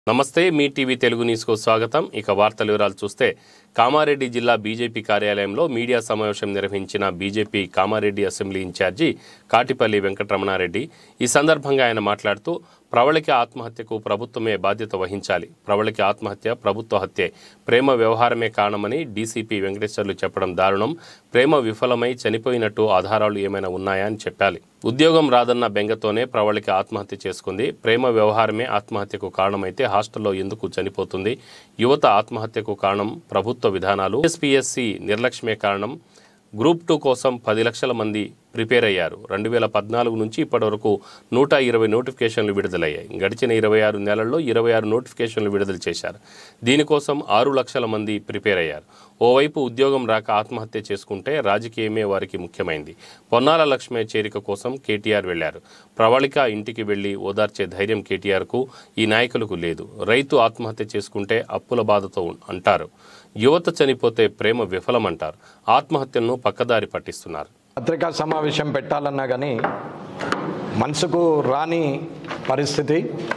నమస్తే మీ టీవీ తెలుగు న్యూస్కు స్వాగతం ఇక వార్తల వివరాలు చూస్తే కామారెడ్డి జిల్లా బీజేపీ కార్యాలయంలో మీడియా సమావేశం నిర్వహించిన BJP Kamareddy assembly incharge Katipalli Venkataramana Reddy ఈ సందర్భంగా ఆయన మాట్లాడుతూ ప్రవళిక ఆత్మహత్యకు ప్రభుత్వమే బాధ్యత వహించాలి ప్రవళిక ఆత్మహత్య ప్రభుత్వ హత్యే ప్రేమ వ్యవహారమే కారణమని డీసీపీ వెంకటేశ్వర్లు చెప్పడం దారుణం ప్రేమ విఫలమై చనిపోయినట్టు ఆధారాలు ఏమైనా ఉన్నాయా అని చెప్పాలి ఉద్యోగం రాదన్న బెంగతోనే ప్రవళిక ఆత్మహత్య చేసుకుంది ప్రేమ వ్యవహారమే ఆత్మహత్యకు కారణమైతే హాస్టల్లో ఎందుకు చనిపోతుంది యువత ఆత్మహత్యకు కారణం ప్రభుత్వ విధానాలు ఎస్పీఎస్సి నిర్లక్ష్యమే కారణం గ్రూప్ టూ కోసం పది లక్షల మంది ప్రిపేర్ అయ్యారు రెండు వేల పద్నాలుగు నుంచి ఇప్పటివరకు నూట ఇరవై నోటిఫికేషన్లు విడుదలయ్యాయి గడిచిన ఇరవై ఆరు నెలల్లో ఇరవై ఆరు నోటిఫికేషన్లు విడుదల చేశారు దీనికోసం ఆరు లక్షల మంది ప్రిపేర్ అయ్యారు ఓవైపు ఉద్యోగం రాక ఆత్మహత్య చేసుకుంటే రాజకీయమే వారికి ముఖ్యమైంది పొన్నాల లక్ష్మే చేరిక కోసం కేటీఆర్ వెళ్లారు ప్రవళిక ఇంటికి వెళ్లి ఓదార్చే ధైర్యం కేటీఆర్కు ఈ నాయకులకు లేదు రైతు ఆత్మహత్య చేసుకుంటే అప్పుల బాధతో ఉం- అంటారు యువత చనిపోతే ప్రేమ విఫలమంటారు ఆత్మహత్యలను పక్కదారి పట్టిస్తున్నారు పత్రికా సమావేశం పెట్టాలన్నా కానీ మనసుకు రాని పరిస్థితి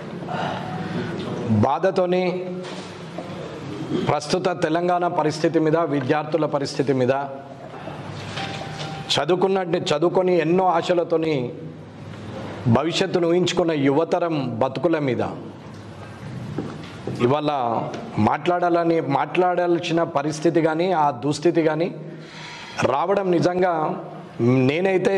బాధతోని ప్రస్తుత తెలంగాణ పరిస్థితి మీద విద్యార్థుల పరిస్థితి మీద చదువుకున్నట్టు చదువుకొని ఎన్నో ఆశలతోని భవిష్యత్తును ఊహించుకున్న యువతరం బతుకుల మీద ఇవాళ మాట్లాడాలని మాట్లాడాల్సిన పరిస్థితి కానీ ఆ దుస్థితి కానీ రావడం నిజంగా నేనైతే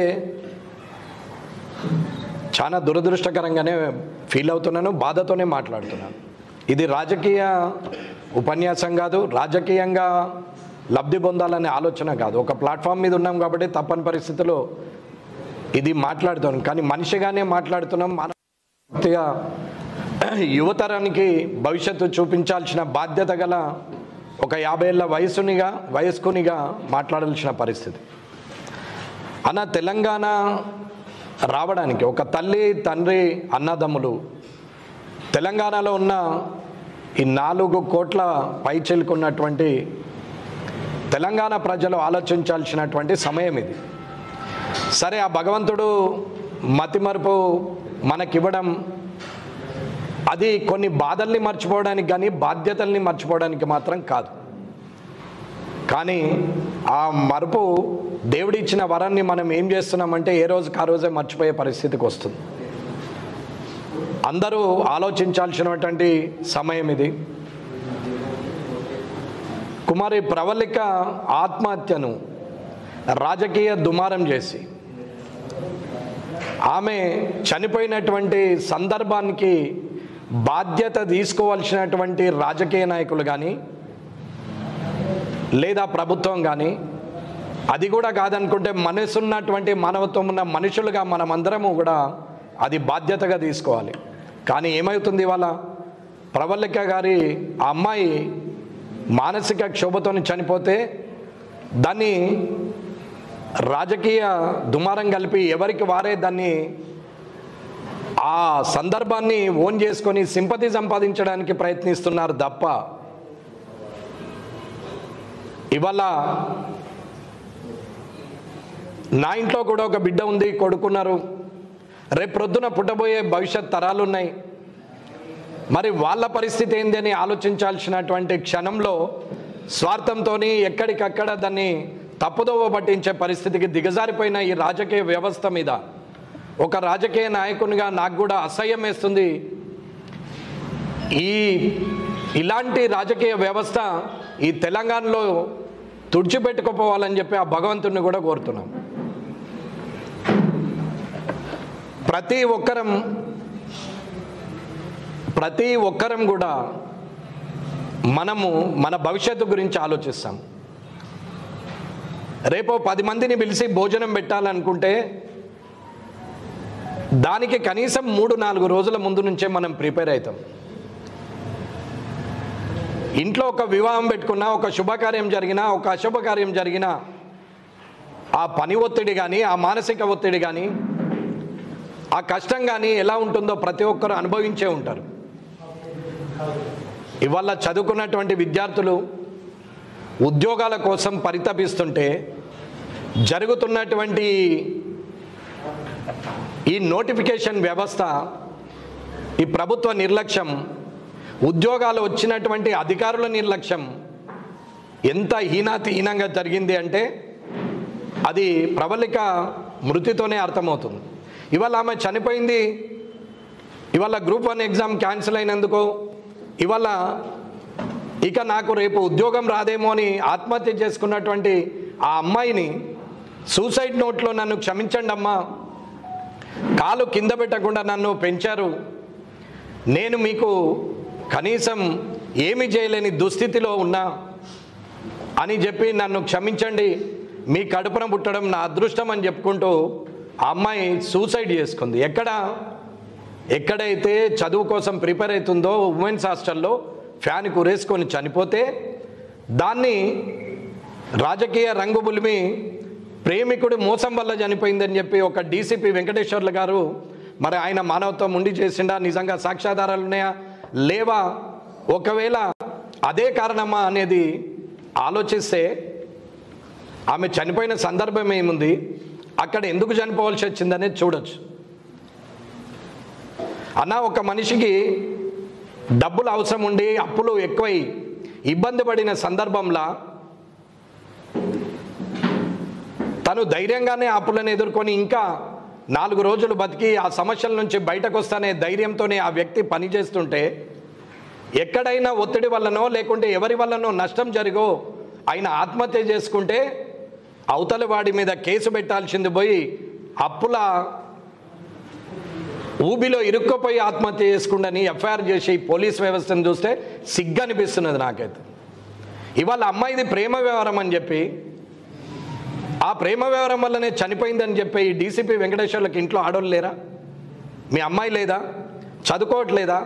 చాలా దురదృష్టకరంగానే ఫీల్ అవుతున్నాను బాధతోనే మాట్లాడుతున్నాను ఇది రాజకీయ ఉపన్యాసం కాదు రాజకీయంగా లబ్ధి పొందాలనే ఆలోచన కాదు ఒక ప్లాట్ఫామ్ మీద ఉన్నాం కాబట్టి తప్పని పరిస్థితిలో ఇది మాట్లాడుతున్నాం కానీ మనిషిగానే మాట్లాడుతున్నాం మనగా యువతరానికి భవిష్యత్తు చూపించాల్సిన బాధ్యత గల ఒక యాభై ఏళ్ళ వయసునిగా వయస్కునిగా మాట్లాడాల్సిన పరిస్థితి అన్న తెలంగాణ రావడానికి ఒక తల్లి తండ్రి అన్నదమ్ములు తెలంగాణలో ఉన్న ఈ నాలుగు కోట్ల పైచెలుకున్నటువంటి తెలంగాణ ప్రజలు ఆలోచించాల్సినటువంటి సమయం ఇది సరే ఆ భగవంతుడు మతిమరుపు మనకివ్వడం అది కొన్ని బాధల్ని మర్చిపోవడానికి కానీ బాధ్యతల్ని మర్చిపోవడానికి మాత్రం కాదు కానీ ఆ మరుపు దేవుడిచ్చిన వరాన్ని మనం ఏం చేస్తున్నామంటే ఏ రోజుకి ఆ రోజే మర్చిపోయే పరిస్థితికి వస్తుంది అందరూ ఆలోచించాల్సినటువంటి సమయం ఇది కుమారి ప్రవళిక ఆత్మహత్యను రాజకీయ దుమారం చేసి ఆమె చనిపోయినటువంటి సందర్భానికి బాధ్యత తీసుకోవాల్సినటువంటి రాజకీయ నాయకులు కానీ లేదా ప్రభుత్వం కానీ అది కూడా కాదనుకుంటే మనసున్నటువంటి మానవత్వం ఉన్న మనుషులుగా మనమందరము కూడా అది బాధ్యతగా తీసుకోవాలి కానీ ఏమవుతుంది ఇవాళ ప్రవళిక గారి ఆ అమ్మాయి మానసిక క్షోభతో చనిపోతే దాన్ని రాజకీయ దుమారం కలిపి ఎవరికి వారే దాన్ని ఆ సందర్భాన్ని ఓన్ చేసుకొని సింపతి సంపాదించడానికి ప్రయత్నిస్తున్నారు తప్ప ఇవాళ నా ఇంట్లో కూడా ఒక బిడ్డ ఉంది కొడుకున్నారు రేపు ప్రొద్దున పుట్టబోయే భవిష్యత్ తరాలు ఉన్నాయి మరి వాళ్ళ పరిస్థితి ఏంది అని ఆలోచించాల్సినటువంటి క్షణంలో స్వార్థంతో ఎక్కడికక్కడ దాన్ని తప్పుదోవ పట్టించే పరిస్థితికి దిగజారిపోయిన ఈ రాజకీయ వ్యవస్థ మీద ఒక రాజకీయ నాయకునిగా నాకు కూడా అసహ్యం వేస్తుంది ఈ ఇలాంటి రాజకీయ వ్యవస్థ ఈ తెలంగాణలో తుడిచిపెట్టుకుపోవాలని చెప్పి ఆ భగవంతుడిని కూడా కోరుతున్నాం ప్రతి ఒక్కరం ప్రతి ఒక్కరం కూడా మనము మన భవిష్యత్తు గురించి ఆలోచిస్తాం రేపు పది మందిని పిలిచి భోజనం పెట్టాలనుకుంటే దానికి కనీసం మూడు నాలుగు రోజుల ముందు నుంచే మనం ప్రిపేర్ అవుతాం ఇంట్లో ఒక వివాహం పెట్టుకున్నా ఒక శుభకార్యం జరిగినా ఒక అశుభకార్యం జరిగినా ఆ పని ఒత్తిడి కానీ ఆ మానసిక ఒత్తిడి కానీ ఆ కష్టం కానీ ఎలా ఉంటుందో ప్రతి ఒక్కరు అనుభవించే ఉంటారు ఇవాళ చదువుకున్నటువంటి విద్యార్థులు ఉద్యోగాల కోసం పరితపిస్తుంటే జరుగుతున్నటువంటి ఈ నోటిఫికేషన్ వ్యవస్థ ఈ ప్రభుత్వ నిర్లక్ష్యం ఉద్యోగాలు వచ్చినటువంటి అధికారుల నిర్లక్ష్యం ఎంత హీనాతిహీనంగా జరిగింది అంటే అది ప్రబలిక మృతితోనే అర్థమవుతుంది ఇవాళ ఆమె చనిపోయింది ఇవాళ గ్రూప్ వన్ ఎగ్జామ్ క్యాన్సిల్ అయినందుకు ఇవాళ ఇక నాకు రేపు ఉద్యోగం రాదేమో అని ఆత్మహత్య చేసుకున్నటువంటి ఆ అమ్మాయిని సూసైడ్ నోట్లో నన్ను క్షమించండి అమ్మా కాలు కింద పెట్టకుండా నన్ను పెంచారు నేను మీకు కనీసం ఏమి చేయలేని దుస్థితిలో ఉన్నా అని చెప్పి నన్ను క్షమించండి మీ కడుపున పుట్టడం నా అదృష్టం అని చెప్పుకుంటూ ఆ అమ్మాయి సూసైడ్ చేసుకుంది ఎక్కడ ఎక్కడైతే చదువు కోసం ప్రిపేర్ అవుతుందో ఉమెన్స్ హాస్టల్లో ఫ్యాన్ కురేసుకొని చనిపోతే దాన్ని రాజకీయ రంగు బులిమి ప్రేమికుడు మోసం వల్ల చనిపోయిందని చెప్పి ఒక డీసీపీ వెంకటేశ్వర్లు గారు మరి ఆయన మానవత్వం ఉండి చేసిండా నిజంగా సాక్ష్యాధారాలు ఉన్నాయా లేవా ఒకవేళ అదే కారణమా అనేది ఆలోచిస్తే ఆమె చనిపోయిన సందర్భం ఏముంది అక్కడ ఎందుకు చనిపోవాల్సి వచ్చిందనేది చూడొచ్చు అన్న ఒక మనిషికి డబ్బులు అవసరం ఉండి అప్పులు ఎక్కువై ఇబ్బంది పడిన సందర్భంలో తను ధైర్యంగానే ఆ అప్పులను ఎదుర్కొని ఇంకా నాలుగు రోజులు బతికి ఆ సమస్యల నుంచి బయటకు వస్తానే ధైర్యంతోనే ఆ వ్యక్తి పనిచేస్తుంటే ఎక్కడైనా ఒత్తిడి వల్లనో లేకుంటే ఎవరి వల్లనో నష్టం జరిగో ఆయన ఆత్మహత్య చేసుకుంటే అవతల వాడి మీద కేసు పెట్టాల్సింది పోయి అప్పుల ఊబిలో ఇరుక్కుపోయి ఆత్మహత్య చేసుకుండని ఎఫ్ఐఆర్ చేసి పోలీస్ వ్యవస్థను చూస్తే సిగ్గు అనిపిస్తున్నది నాకైతే ఇవాళ అమ్మాయిది ప్రేమ వ్యవహారం అని చెప్పి ఆ ప్రేమ వ్యవహారం వల్లనే చనిపోయిందని చెప్పి ఈ డీసీపీ వెంకటేశ్వర్లకు ఇంట్లో ఆడోళ్ళు లేరా మీ అమ్మాయి లేదా చదువుకోవట్లేదా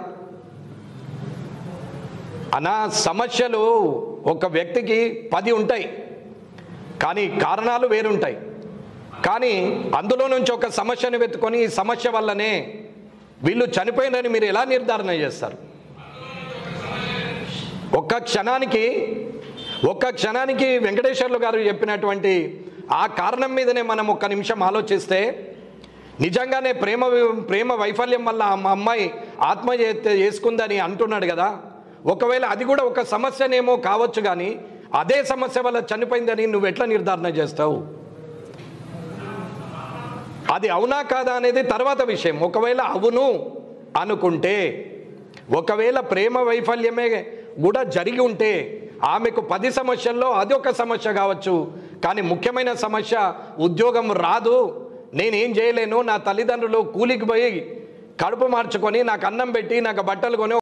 అనా సమస్యలు ఒక వ్యక్తికి పది ఉంటాయి కానీ కారణాలు వేరుంటాయి కానీ అందులో నుంచి ఒక సమస్యను వెతుకొని ఈ సమస్య వల్లనే వీళ్ళు చనిపోయిందని మీరు ఎలా నిర్ధారణ చేస్తారు ఒక్క క్షణానికి ఒక్క క్షణానికి వెంకటేశ్వర్లు గారు చెప్పినటువంటి ఆ కారణం మీదనే మనం ఒక్క నిమిషం ఆలోచిస్తే నిజంగానే ప్రేమ వి- ప్రేమ వైఫల్యం వల్ల ఆ మా అమ్మాయి ఆత్మహత్య చేసుకుందని అంటున్నాడు కదా ఒకవేళ అది కూడా ఒక సమస్యనేమో కావచ్చు కానీ అదే సమస్య వల్ల చనిపోయిందని నువ్వు ఎట్లా నిర్ధారణ చేస్తావు అది అవునా కాదా అనేది తర్వాత విషయం ఒకవేళ అవును అనుకుంటే ఒకవేళ ప్రేమ వైఫల్యమే కూడా జరిగి ఉంటే ఆమెకు పది సమస్యల్లో అది ఒక సమస్య కావచ్చు కానీ ముఖ్యమైన సమస్య ఉద్యోగం రాదు నేనేం చేయలేను నా తల్లిదండ్రులు కూలికి పోయి కడుపు మార్చుకొని నాకు అన్నం పెట్టి నాకు బట్టలు కొని